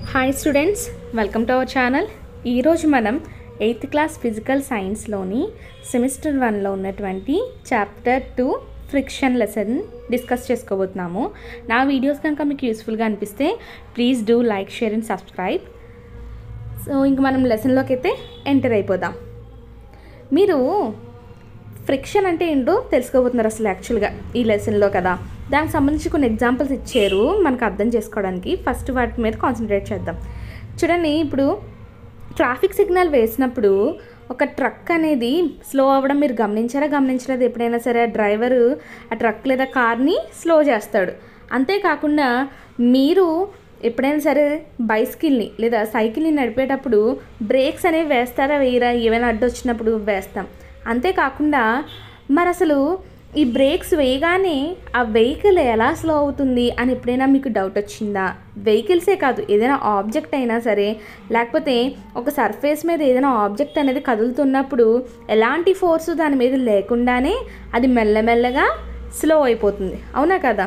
hi students welcome to our channel ఈరోజు మనం eighth class physical సైన్స్లోని సెమిస్టర్ వన్లో ఉన్నటువంటి chapter two friction lesson discuss చేసుకోబోతున్నాము నా వీడియోస్ కనుక మీకు యూస్ఫుల్గా అనిపిస్తే please do like share and subscribe so ఇంక మనం లెసన్లోకి అయితే ఎంటర్ అయిపోదాం మీరు ఫ్రిక్షన్ అంటే ఏంటో తెలుసుకోబోతున్నారు అసలు యాక్చువల్గా ఈ లెసన్లో కదా దానికి సంబంధించి కొన్ని ఎగ్జాంపుల్స్ ఇచ్చారు మనకు అర్థం చేసుకోవడానికి ఫస్ట్ వాటి మీద కాన్సన్ట్రేట్ చేద్దాం చూడండి ఇప్పుడు ట్రాఫిక్ సిగ్నల్ వేసినప్పుడు ఒక ట్రక్ అనేది స్లో అవ్వడం మీరు గమనించారా గమనించలేదు ఎప్పుడైనా సరే ఆ డ్రైవరు ఆ ట్రక్ లేదా కార్ని స్లో చేస్తాడు అంతేకాకుండా మీరు ఎప్పుడైనా సరే బైసికిల్ని లేదా సైకిల్ని నడిపేటప్పుడు బ్రేక్స్ అనేవి వేస్తారా వేయరా ఏమైనా అడ్డు వచ్చినప్పుడు వేస్తాం అంతేకాకుండా మరి అసలు ఈ బ్రేక్స్ వేయగానే ఆ వెహికల్ ఎలా స్లో అవుతుంది అని ఎప్పుడైనా మీకు డౌట్ వచ్చిందా వెహికల్సే కాదు ఏదైనా ఆబ్జెక్ట్ అయినా సరే లేకపోతే ఒక సర్ఫేస్ మీద ఏదైనా ఆబ్జెక్ట్ అనేది కదులుతున్నప్పుడు ఎలాంటి ఫోర్స్ దాని మీద లేకుండానే అది మెల్లమెల్లగా స్లో అయిపోతుంది అవునా కదా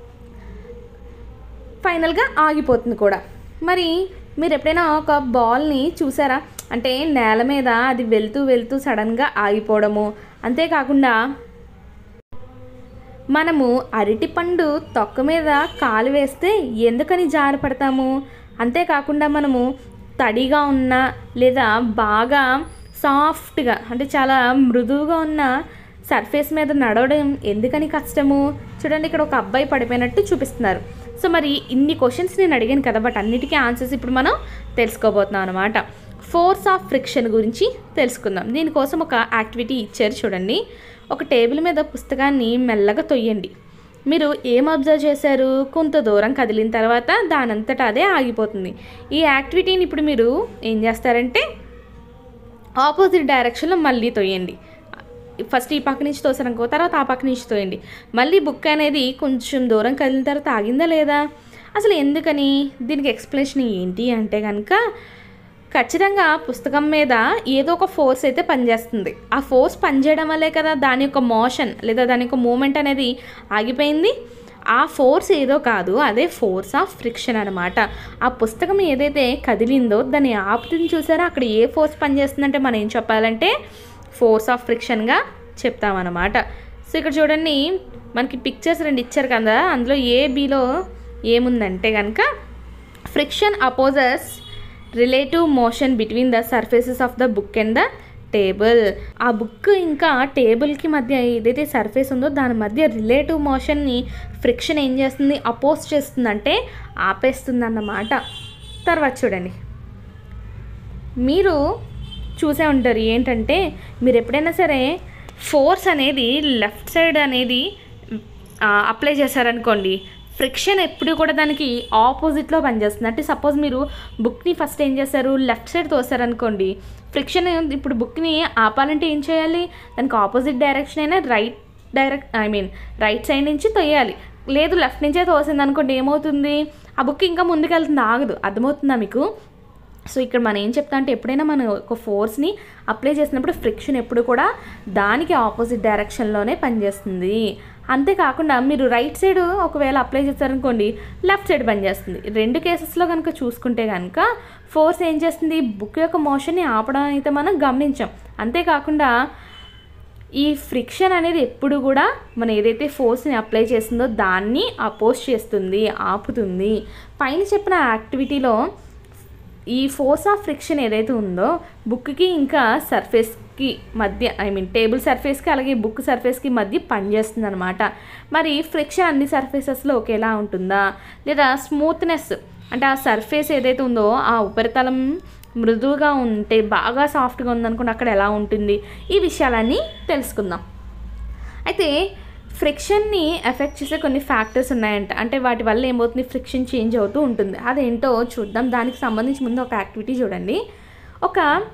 ఫైనల్గా ఆగిపోతుంది కూడా మరి మీరు ఎప్పుడైనా ఒక బాల్ని చూసారా అంటే నేల మీద అది వెళ్తూ వెళ్తూ సడన్గా ఆగిపోవడము అంతేకాకుండా మనము అరటిపండు తొక్క మీద కాలు వేస్తే ఎందుకని జారిపడతాము అంతేకాకుండా మనము తడిగా ఉన్న లేదా బాగా సాఫ్ట్గా అంటే చాలా మృదువుగా ఉన్న సర్ఫేస్ మీద నడవడం ఎందుకని కష్టము చూడండి ఇక్కడ ఒక అబ్బాయి పడిపోయినట్టు చూపిస్తున్నారు సో మరి ఇన్ని క్వశ్చన్స్ నేను అడిగాను కదా బట్ అన్నిటికీ ఆన్సర్స్ ఇప్పుడు మనం తెలుసుకోబోతున్నాం అనమాట ఫోర్స్ ఆఫ్ ఫ్రిక్షన్ గురించి తెలుసుకుందాం దీనికోసం ఒక యాక్టివిటీ ఇచ్చారు చూడండి ఒక టేబుల్ మీద పుస్తకాన్ని మెల్లగా తొయ్యండి మీరు ఏం అబ్జర్వ్ చేశారు కొంత దూరం కదిలిన తర్వాత దానంతటా అదే ఆగిపోతుంది ఈ యాక్టివిటీని ఇప్పుడు మీరు ఏం చేస్తారంటే ఆపోజిట్ డైరెక్షన్లో మళ్ళీ తొయ్యండి ఫస్ట్ ఈ పక్క నుంచి తోసారనుకో తర్వాత ఆ పక్క నుంచి తోయండి మళ్ళీ బుక్ అనేది కొంచెం దూరం కదిలిన తర్వాత ఆగిందా లేదా అసలు ఎందుకని దీనికి ఎక్స్ప్లెనేషన్ ఏంటి అంటే కనుక ఖచ్చితంగా పుస్తకం మీద ఏదో ఒక ఫోర్స్ అయితే పనిచేస్తుంది ఆ ఫోర్స్ పనిచేయడం వల్లే కదా దాని యొక్క మోషన్ లేదా దాని యొక్క మూమెంట్ అనేది ఆగిపోయింది ఆ ఫోర్స్ ఏదో కాదు అదే ఫోర్స్ ఆఫ్ ఫ్రిక్షన్ అనమాట ఆ పుస్తకం ఏదైతే కదిలిందో దాన్ని ఆపుతుంది చూసారా అక్కడ ఏ ఫోర్స్ పనిచేస్తుందంటే మనం ఏం చెప్పాలంటే ఫోర్స్ ఆఫ్ ఫ్రిక్షన్గా చెప్తామన్నమాట సో ఇక్కడ చూడండి మనకి పిక్చర్స్ రెండు ఇచ్చారు కదా అందులో ఏ బీలో ఏముందంటే కనుక friction opposes relative motion between the surfaces of the book and the table ఆ బుక్ ఇంకా టేబుల్కి మధ్య ఏదైతే సర్ఫేస్ ఉందో దాని మధ్య రిలేటివ్ మోషన్ని ఫ్రిక్షన్ ఏం చేస్తుంది అపోజ్ చేస్తుందంటే ఆపేస్తుంది అన్నమాట తర్వాత చూడండి మీరు చూసే ఉంటారు ఏంటంటే మీరు ఎప్పుడైనా సరే ఫోర్స్ అనేది లెఫ్ట్ సైడ్ అనేది అప్లై చేశారనుకోండి ఫ్రిక్షన్ ఎప్పుడు కూడా దానికి ఆపోజిట్లో పనిచేస్తుంది అంటే సపోజ్ మీరు బుక్ని ఫస్ట్ ఏం చేస్తారు లెఫ్ట్ సైడ్ తోసారనుకోండి ఫ్రిక్షన్ ఇప్పుడు బుక్ని ఆపాలంటే ఏం చేయాలి దానికి ఆపోజిట్ డైరెక్షన్ అయినా right direct I mean right side నుంచి తొయ్యాలి లేదు లెఫ్ట్ నుంచే తోసింది అనుకోండి ఏమవుతుంది ఆ బుక్ ఇంకా ముందుకెళ్తుంది ఆగదు అర్థమవుతుందా మీకు సో ఇక్కడ మనం ఏం చెప్తా అంటే ఎప్పుడైనా మనం ఒక ఫోర్స్ని అప్లై చేసినప్పుడు ఫ్రిక్షన్ ఎప్పుడు కూడా దానికి ఆపోజిట్ డైరెక్షన్లోనే పనిచేస్తుంది అంతేకాకుండా మీరు రైట్ సైడ్ ఒకవేళ అప్లై చేస్తారనుకోండి లెఫ్ట్ సైడ్ పనిచేస్తుంది రెండు కేసెస్లో కనుక చూసుకుంటే కనుక ఫోర్స్ ఏం చేస్తుంది బుక్ యొక్క మోషన్ని ఆపడం అయితే మనం గమనించాం అంతేకాకుండా ఈ ఫ్రిక్షన్ అనేది ఎప్పుడు కూడా మనం ఏదైతే ఫోర్స్ని అప్లై చేస్తుందో దాన్ని అపోజ్ చేస్తుంది ఆపుతుంది పైన చెప్పిన యాక్టివిటీలో ఈ ఫోర్స్ ఆఫ్ ఫ్రిక్షన్ ఏదైతే ఉందో బుక్కి ఇంకా సర్ఫేస్కి మధ్య ఐ మీన్ టేబుల్ సర్ఫేస్కి అలాగే బుక్ సర్ఫేస్కి మధ్య పనిచేస్తుంది అనమాట మరి ఫ్రిక్షన్ అన్ని సర్ఫేసెస్లో ఒకేలా ఉంటుందా లేదా స్మూత్నెస్ అంటే ఆ సర్ఫేస్ ఏదైతే ఉందో ఆ ఉపరితలం మృదువుగా ఉంటే బాగా సాఫ్ట్గా ఉందనుకోండి అక్కడ ఎలా ఉంటుంది ఈ విషయాలన్నీ తెలుసుకుందాం అయితే ఫ్రిక్షన్ని ఎఫెక్ట్ చేసే కొన్ని ఫ్యాక్టర్స్ ఉన్నాయంట అంటే వాటి వల్ల ఏమవుతుంది ఫ్రిక్షన్ చేంజ్ అవుతూ ఉంటుంది అదేంటో చూద్దాం దానికి సంబంధించి ముందు ఒక యాక్టివిటీ చూడండి ఒక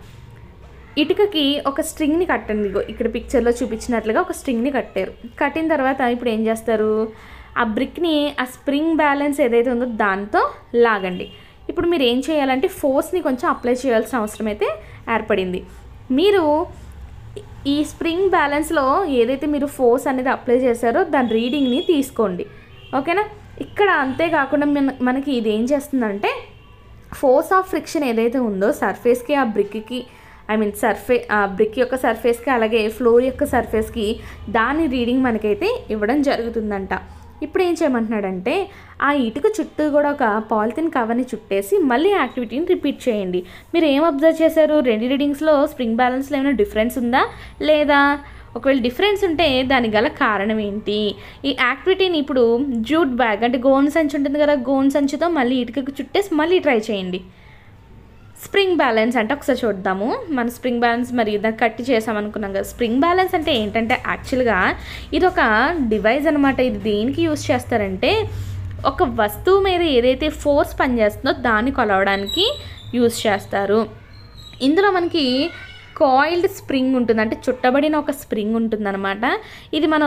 ఇటుకకి ఒక స్ట్రింగ్ని కట్టండి ఇగో ఇక్కడ పిక్చర్లో చూపించినట్లుగా ఒక స్ట్రింగ్ని కట్టారు కట్టిన తర్వాత ఇప్పుడు ఏం చేస్తారు ఆ బ్రిక్ని ఆ స్ప్రింగ్ బ్యాలెన్స్ ఏదైతే ఉందో దాంతో లాగండి ఇప్పుడు మీరు ఏం చేయాలంటే ఫోర్స్ని కొంచెం అప్లై చేయాల్సిన అవసరం అయితే ఏర్పడింది మీరు ఈ స్ప్రింగ్ బ్యాలెన్స్లో ఏదైతే మీరు ఫోర్స్ అనేది అప్లై చేశారో దాని రీడింగ్ని తీసుకోండి ఓకేనా ఇక్కడ అంతేకాకుండా మన- మనకి ఇది ఏం చేస్తుందంటే ఫోర్స్ ఆఫ్ ఫ్రిక్షన్ ఏదైతే ఉందో సర్ఫేస్కి ఆ బ్రిక్కి ఐ మీన్ సర్ఫే ఆ బ్రిక్ యొక్క సర్ఫేస్కి అలాగే ఫ్లోర్ యొక్క సర్ఫేస్కి దాని రీడింగ్ మనకైతే ఇవ్వడం జరుగుతుందంట ఇప్పుడు ఏం చేయమంటున్నాడంటే ఆ ఇటుక చుట్టూ కూడా ఒక పాలిథిన్ కవర్ని చుట్టేసి మళ్ళీ యాక్టివిటీని రిపీట్ చేయండి మీరు ఏం అబ్జర్వ్ చేశారు రెండు రీడింగ్స్లో స్ప్రింగ్ బ్యాలెన్స్లో ఏమైనా డిఫరెన్స్ ఉందా లేదా ఒకవేళ డిఫరెన్స్ ఉంటే దానికి గల కారణం ఏంటి ఈ యాక్టివిటీని ఇప్పుడు జూట్ బ్యాగ్ అంటే గోన్ సంచి ఉంటుంది కదా గోన్ సంచితో మళ్ళీ ఇటుకకు చుట్టేసి మళ్ళీ ట్రై చేయండి స్ప్రింగ్ బ్యాలెన్స్ అంటే ఒకసారి చూద్దాము మన స్ప్రింగ్ బ్యాలెన్స్ మరి దాన్ని కట్టి చేసాం అనుకున్నాం కదా స్ప్రింగ్ బ్యాలెన్స్ అంటే ఏంటంటే యాక్చువల్గా ఇది ఒక డివైస్ అనమాట ఇది దేనికి యూస్ చేస్తారంటే ఒక వస్తువు మీద ఏదైతే ఫోర్స్ పనిచేస్తుందో దాన్ని కొలవడానికి యూస్ చేస్తారు ఇందులో మనకి కాయిల్డ్ స్ప్రింగ్ ఉంటుంది అంటే చుట్టబడిన ఒక స్ప్రింగ్ ఉంటుందన్నమాట ఇది మనం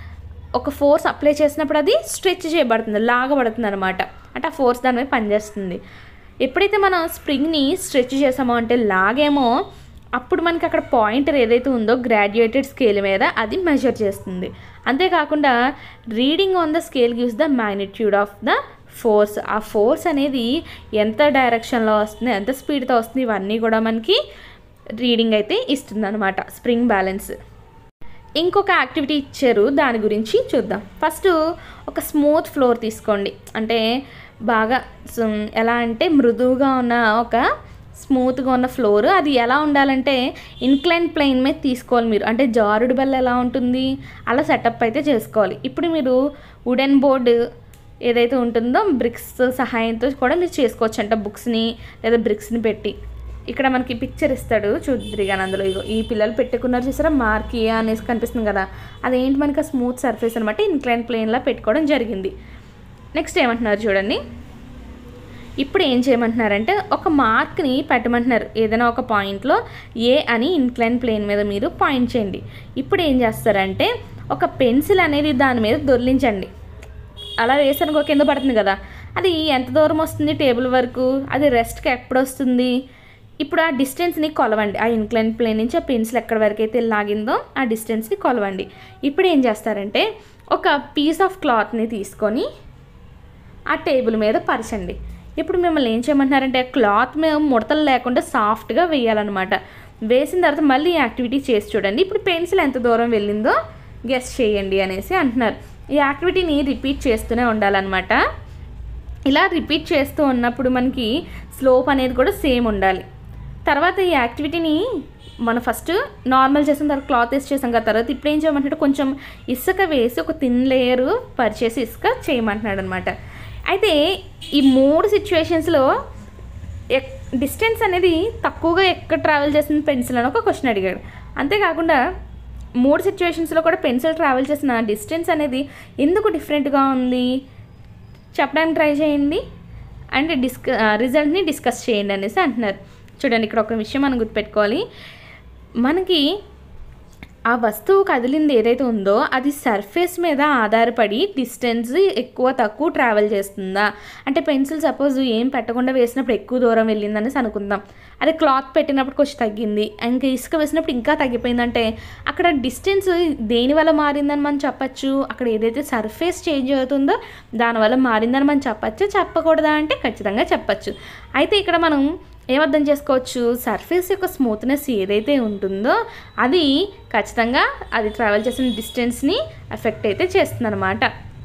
ఒక ఫోర్స్ అప్లై చేసినప్పుడు అది స్ట్రెచ్ చేయబడుతుంది లాగబడుతుంది అనమాట అంటే ఆ ఫోర్స్ దాని మీద పనిచేస్తుంది ఎప్పుడైతే మనం స్ప్రింగ్ని స్ట్రెచ్ చేసామో అంటే లాగేమో అప్పుడు మనకి అక్కడ పాయింటర్ ఏదైతే ఉందో గ్రాడ్యుయేటెడ్ స్కేల్ మీద అది మెజర్ చేస్తుంది అంతేకాకుండా reading on the scale gives the magnitude of the force ఆ ఫోర్స్ అనేది ఎంత డైరెక్షన్లో వస్తుంది ఎంత స్పీడ్తో వస్తుంది ఇవన్నీ కూడా మనకి రీడింగ్ అయితే ఇస్తుంది అనమాట స్ప్రింగ్ బ్యాలెన్స్ ఇంకొక యాక్టివిటీ ఇచ్చారు దాని గురించి చూద్దాం ఫస్ట్ ఒక స్మూత్ ఫ్లోర్ తీసుకోండి అంటే బాగా సు- ఎలా అంటే మృదువుగా ఉన్న ఒక స్మూత్గా ఉన్న ఫ్లోర్ అది ఎలా ఉండాలంటే ఇన్క్లైన్ ప్లెయిన్ మీద తీసుకోవాలి మీరు అంటే జారుడు బల్ల ఎలా ఉంటుంది అలా సెటప్ అయితే చేసుకోవాలి ఇప్పుడు మీరు వుడెన్ బోర్డు ఏదైతే ఉంటుందో బ్రిక్స్ సహాయంతో కూడా మీరు చేసుకోవచ్చు అంట బుక్స్ని లేదా బ్రిక్స్ని పెట్టి ఇక్కడ మనకి పిక్చర్ ఇస్తాడు చూద్దరి కానీ అందులో ఇగో ఈ పిల్లలు పెట్టుకున్నారు చూసారా మార్కియా అనేసి కనిపిస్తుంది కదా అదేంటి మనకి స్మూత్ సర్ఫేస్ అనమాట ఇన్క్లైన్ ప్లేన్లా పెట్టుకోవడం జరిగింది నెక్స్ట్ ఏమంటున్నారు చూడండి ఇప్పుడు ఏం చేయమంటున్నారంటే ఒక మార్క్ని పెట్టమంటున్నారు ఏదైనా ఒక పాయింట్లో ఏ అని ఇన్క్లైన్ ప్లేన్ మీద మీరు పాయింట్ చేయండి ఇప్పుడు ఏం చేస్తారంటే ఒక పెన్సిల్ అనేది దాని మీద దొర్లించండి అలా వేసానుకో కింద పడుతుంది కదా అది ఎంత దూరం వస్తుంది టేబుల్ వరకు అది రెస్ట్కి ఎప్పుడు వస్తుంది ఇప్పుడు ఆ డిస్టెన్స్ని కొలవండి ఆ ఇన్క్లైన్ ప్లేన్ నుంచి ఆ పెన్సిల్ ఎక్కడి వరకు అయితే లాగిందో ఆ డిస్టెన్స్ని కొలవండి ఇప్పుడు ఏం చేస్తారంటే ఒక పీస్ ఆఫ్ క్లాత్ని తీసుకొని ఆ టేబుల్ మీద పరచండి ఇప్పుడు మిమ్మల్ని ఏం చేయమంటున్నారంటే క్లాత్ మీద ముడతలు లేకుండా సాఫ్ట్గా వేయాలన్నమాట వేసిన తర్వాత మళ్ళీ ఈ యాక్టివిటీ చేసి చూడండి ఇప్పుడు పెన్సిల్ ఎంత దూరం వెళ్ళిందో గెస్ చేయండి అనేసి అంటున్నారు ఈ యాక్టివిటీని రిపీట్ చేస్తూనే ఉండాలన్నమాట ఇలా రిపీట్ చేస్తూ ఉన్నప్పుడు మనకి స్లోప్ అనేది కూడా సేమ్ ఉండాలి తర్వాత ఈ యాక్టివిటీని మనం ఫస్ట్ నార్మల్ చేసిన తర్వాత క్లాత్ వేసి చేసాం కదా తర్వాత ఇప్పుడు ఏం చేయమంటాడు కొంచెం ఇసుక వేసి ఒక థిన్ లేయర్ పరిచేసి ఇసుక చేయమంటున్నాడు అనమాట అయితే ఈ మూడు సిచ్యువేషన్స్లో ఎక్ డిస్టెన్స్ అనేది తక్కువగా ఎక్కడ ట్రావెల్ చేసిన పెన్సిల్ అని ఒక క్వశ్చన్ అడిగాడు అంతేకాకుండా మూడు సిచ్యువేషన్స్లో కూడా పెన్సిల్ ట్రావెల్ చేసిన డిస్టెన్స్ అనేది ఎందుకు డిఫరెంట్గా ఉంది చెప్పడానికి ట్రై చేయండి అండ్ డిస్క రిజల్ట్ని డిస్కస్ చేయండి అనేసి అంటున్నారు చూడండి ఇక్కడ ఒక విషయం మనం గుర్తుపెట్టుకోవాలి మనకి ఆ వస్తువు కదిలింది ఏదైతే ఉందో అది సర్ఫేస్ మీద ఆధారపడి డిస్టెన్స్ ఎక్కువ తక్కువ ట్రావెల్ చేస్తుందా అంటే పెన్సిల్ సపోజ్ ఏం పెట్టకుండా వేసినప్పుడు ఎక్కువ దూరం వెళ్ళిందనేసి అనుకుందాం అదే క్లాత్ పెట్టినప్పుడు కొంచెం తగ్గింది ఇంకా ఇసుక వేసినప్పుడు ఇంకా తగ్గిపోయిందంటే అక్కడ డిస్టెన్స్ దేని వల్ల మారిందని మనం చెప్పచ్చు అక్కడ ఏదైతే సర్ఫేస్ చేంజ్ అవుతుందో దానివల్ల మారిందని మనం చెప్పచ్చు చెప్పకూడదా అంటే ఖచ్చితంగా చెప్పచ్చు అయితే ఇక్కడ మనం ఏమర్థం చేసుకోవచ్చు సర్ఫేస్ యొక్క స్మూత్నెస్ ఏదైతే ఉంటుందో అది ఖచ్చితంగా అది ట్రావెల్ చేసిన డిస్టెన్స్ని ఎఫెక్ట్ అయితే చేస్తుందన్నమాట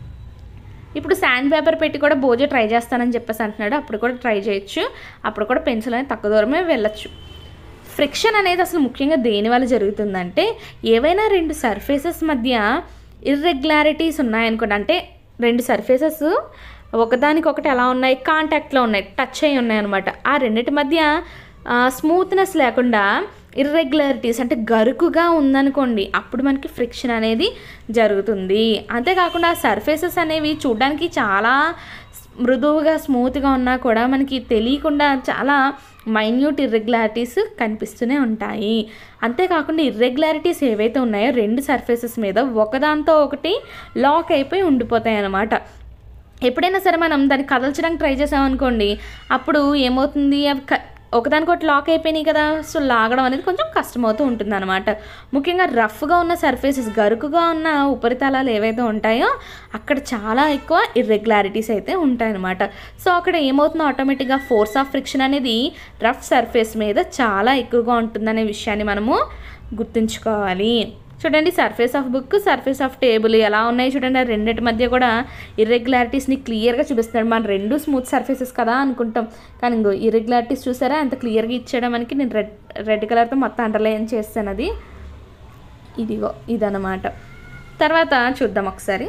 ఇప్పుడు శాండ్ పేపర్ పెట్టి కూడా భోజ ట్రై చేస్తానని చెప్పేసి అంటున్నాడు అప్పుడు కూడా ట్రై చేయొచ్చు అప్పుడు కూడా పెన్సిల్ అనేది తక్కువ దూరమే వెళ్ళొచ్చు ఫ్రిక్షన్ అనేది అసలు ముఖ్యంగా దేని వల్ల జరుగుతుందంటే ఏవైనా రెండు సర్ఫేసెస్ మధ్య ఇర్రెగ్యులారిటీస్ ఉన్నాయనుకోండి అంటే రెండు సర్ఫేసెస్ ఒకదానికొకటి ఎలా ఉన్నాయి కాంటాక్ట్లో ఉన్నాయి టచ్ అయి ఉన్నాయి అనమాట ఆ రెండింటి మధ్య స్మూత్నెస్ లేకుండా ఇర్రెగ్యులారిటీస్ అంటే గరుకుగా ఉందనుకోండి అప్పుడు మనకి ఫ్రిక్షన్ అనేది జరుగుతుంది అంతేకాకుండా సర్ఫేసెస్ అనేవి చూడడానికి చాలా మృదువుగా స్మూత్గా ఉన్నా కూడా మనకి తెలియకుండా చాలా మైన్యూట్ ఇర్రెగ్యులారిటీస్ కనిపిస్తూనే ఉంటాయి అంతేకాకుండా ఇర్రెగ్యులారిటీస్ ఏవైతే ఉన్నాయో రెండు సర్ఫేసెస్ మీద ఒకదాంతో ఒకటి లాక్ అయిపోయి ఉండిపోతాయి అన్నమాట ఎప్పుడైనా సరే మనం దాన్ని కదల్చడానికి ట్రై చేసామనుకోండి అప్పుడు ఏమవుతుంది అవి క ఒకదానికొకటి లాక్ అయిపోయినాయి కదా సో లాగడం అనేది కొంచెం కష్టమవుతూ ఉంటుంది అనమాట ముఖ్యంగా రఫ్గా ఉన్న సర్ఫేసెస్ గరుకుగా ఉన్న ఉపరితలాలు ఏవైతే ఉంటాయో అక్కడ చాలా ఎక్కువ ఇర్రెగ్యులారిటీస్ అయితే ఉంటాయన్నమాట సో అక్కడ ఏమవుతుందో ఆటోమేటిక్గా ఫోర్స్ ఆఫ్ ఫ్రిక్షన్ అనేది రఫ్ సర్ఫేస్ మీద చాలా ఎక్కువగా ఉంటుందనే విషయాన్ని మనము గుర్తుంచుకోవాలి చూడండి surface of book surface of table ఎలా ఉన్నాయి చూడండి ఆ రెండింటి మధ్య కూడా ఇర్రెగ్యులారిటీస్ని క్లియర్గా చూపిస్తున్నాడు మన రెండు స్మూత్ సర్ఫేసెస్ కదా అనుకుంటాం కానీ ఇంకో ఇర్రెగ్యులారిటీస్ చూసారా ఎంత క్లియర్గా ఇచ్చాడో మనకి నేను రెడ్ రెడ్ కలర్తో మొత్తం అండర్లైన్ చేస్తాను అది ఇదిగో ఇదన్నమాట తర్వాత చూద్దాం ఒకసారి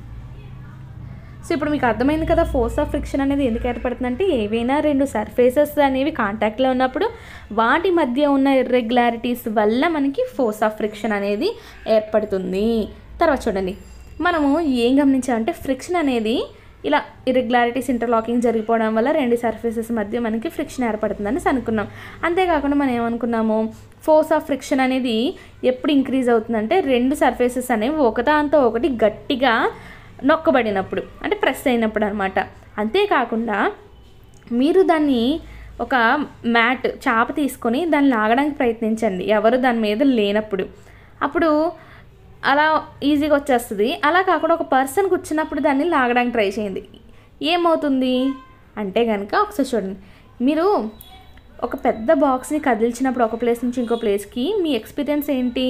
సో ఇప్పుడు మీకు అర్థమైంది కదా ఫోర్స్ ఆఫ్ ఫ్రిక్షన్ అనేది ఎందుకు ఏర్పడుతుందంటే ఏవైనా రెండు సర్ఫేసెస్ అనేవి కాంటాక్ట్లో ఉన్నప్పుడు వాటి మధ్య ఉన్న ఇర్రెగ్యులారిటీస్ వల్ల మనకి ఫోర్స్ ఆఫ్ ఫ్రిక్షన్ అనేది ఏర్పడుతుంది తర్వాత చూడండి మనము ఏం గమనించామంటే ఫ్రిక్షన్ అనేది ఇలా ఇర్రెగ్యులారిటీస్ ఇంటర్లాకింగ్ జరిగిపోవడం వల్ల రెండు సర్ఫేసెస్ మధ్య మనకి ఫ్రిక్షన్ ఏర్పడుతుందని అనుకున్నాం అంతేకాకుండా మనం ఏమనుకున్నాము ఫోర్స్ ఆఫ్ ఫ్రిక్షన్ అనేది ఎప్పుడు ఇంక్రీజ్ అవుతుందంటే రెండు సర్ఫేసెస్ అనేవి ఒకదాంతో ఒకటి గట్టిగా నొక్కబడినప్పుడు అంటే ప్రెస్ అయినప్పుడు అనమాట అంతేకాకుండా మీరు దాన్ని ఒక మ్యాట్ చాప తీసుకొని దాన్ని లాగడానికి ప్రయత్నించండి ఎవరు దాని మీద లేనప్పుడు అప్పుడు అలా ఈజీగా వచ్చేస్తుంది అలా కాకుండా ఒక పర్సన్ కూర్చున్నప్పుడు దాన్ని లాగడానికి ట్రై చేయండి ఏమవుతుంది అంటే కనుక ఒకసారి చూడండి మీరు ఒక పెద్ద బాక్స్ని కదిల్చినప్పుడు ఒక ప్లేస్ నుంచి ఇంకో ప్లేస్కి మీ ఎక్స్పీరియన్స్ ఏంటి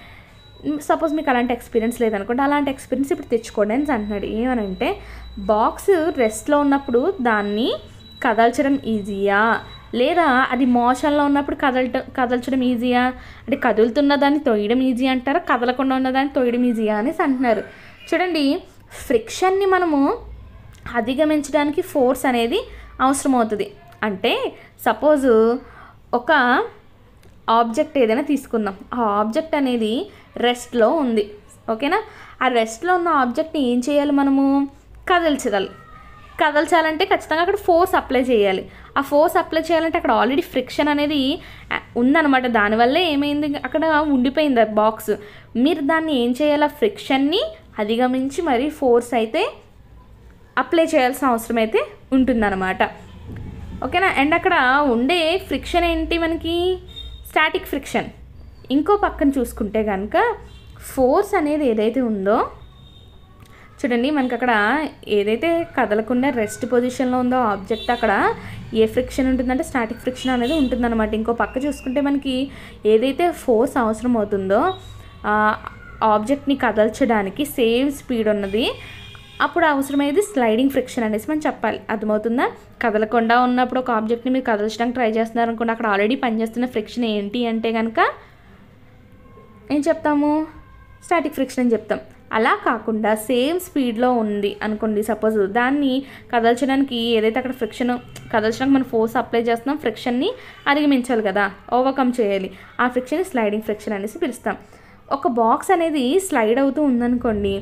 సపోజ్ మీకు అలాంటి ఎక్స్పీరియన్స్ లేదనుకోండి అలాంటి ఎక్స్పీరియన్స్ ఇప్పుడు తెచ్చుకోండి అని అంటున్నాడు ఏమనంటే బాక్స్ రెస్ట్లో ఉన్నప్పుడు దాన్ని కదల్చడం ఈజీయా లేదా అది మోషన్లో ఉన్నప్పుడు కదలట కదల్చడం ఈజీయా అంటే కదులుతున్న దాన్ని తొయ్యడం ఈజీ అంటారా కదలకుండా ఉన్నదాన్ని తొయ్యడం ఈజీయా అనేసి అంటున్నారు చూడండి ఫ్రిక్షన్ని మనము అధిగమించడానికి ఫోర్స్ అనేది అవసరమవుతుంది అంటే సపోజు ఒక ఆబ్జెక్ట్ ఏదైనా తీసుకుందాం ఆ ఆబ్జెక్ట్ అనేది రెస్ట్లో ఉంది ఓకేనా ఆ రెస్ట్లో ఉన్న ఆబ్జెక్ట్ని ఏం చేయాలి మనము కదల్చగలి కదల్చాలంటే ఖచ్చితంగా అక్కడ ఫోర్స్ అప్లై చేయాలి ఆ ఫోర్స్ అప్లై చేయాలంటే అక్కడ ఆల్రెడీ ఫ్రిక్షన్ అనేది ఆ, ఉందన్నమాట దానివల్లే ఏమైంది అక్కడ ఉండిపోయింది ఆ బాక్స్ మీరు దాన్ని ఏం చేయాలి ఆ ఫ్రిక్షన్ని అధిగమించి మరి ఫోర్స్ అయితే అప్లై చేయాల్సిన అవసరం అయితే ఉంటుందన్నమాట ఓకేనా అండ్ అక్కడ ఉండే ఫ్రిక్షన్ ఏంటి మనకి స్టాటిక్ ఫ్రిక్షన్ ఇంకో పక్కన చూసుకుంటే కనుక ఫోర్స్ అనేది ఏదైతే ఉందో చూడండి మనకి అక్కడ ఏదైతే కదలకుండా రెస్ట్ పొజిషన్లో ఉందో ఆబ్జెక్ట్ అక్కడ ఏ ఫ్రిక్షన్ ఉంటుందంటే స్టాటిక్ ఫ్రిక్షన్ అనేది ఉంటుందన్నమాట ఇంకో పక్క చూసుకుంటే మనకి ఏదైతే ఫోర్స్ అవసరం అవుతుందో ఆబ్జెక్ట్ని కదల్చడానికి సేమ్ స్పీడ్ ఉన్నది అప్పుడు అవసరమయ్యేది స్లైడింగ్ ఫ్రిక్షన్ అనేసి మనం చెప్పాలి అర్థమవుతుందా కదలకుండా ఉన్నప్పుడు ఒక ఆబ్జెక్ట్ని మీరు కదల్చడానికి ట్రై చేస్తున్నారు అనుకోండి అక్కడ ఆల్రెడీ పనిచేస్తున్న ఫ్రిక్షన్ ఏంటి అంటే కనుక ఏం చెప్తాము స్టాటిక్ ఫ్రిక్షన్ అని చెప్తాం అలా కాకుండా సేమ్ స్పీడ్లో ఉంది అనుకోండి సపోజ్ దాన్ని కదల్చడానికి ఏదైతే అక్కడ ఫ్రిక్షన్ కదల్చడానికి మనం ఫోర్స్ అప్లై చేస్తున్నాం ఫ్రిక్షన్ని అధిగమించాలి కదా ఓవర్కమ్ చేయాలి ఆ ఫ్రిక్షన్ స్లైడింగ్ ఫ్రిక్షన్ అనేసి పిలుస్తాం ఒక బాక్స్ అనేది స్లైడ్ అవుతూ ఉందనుకోండి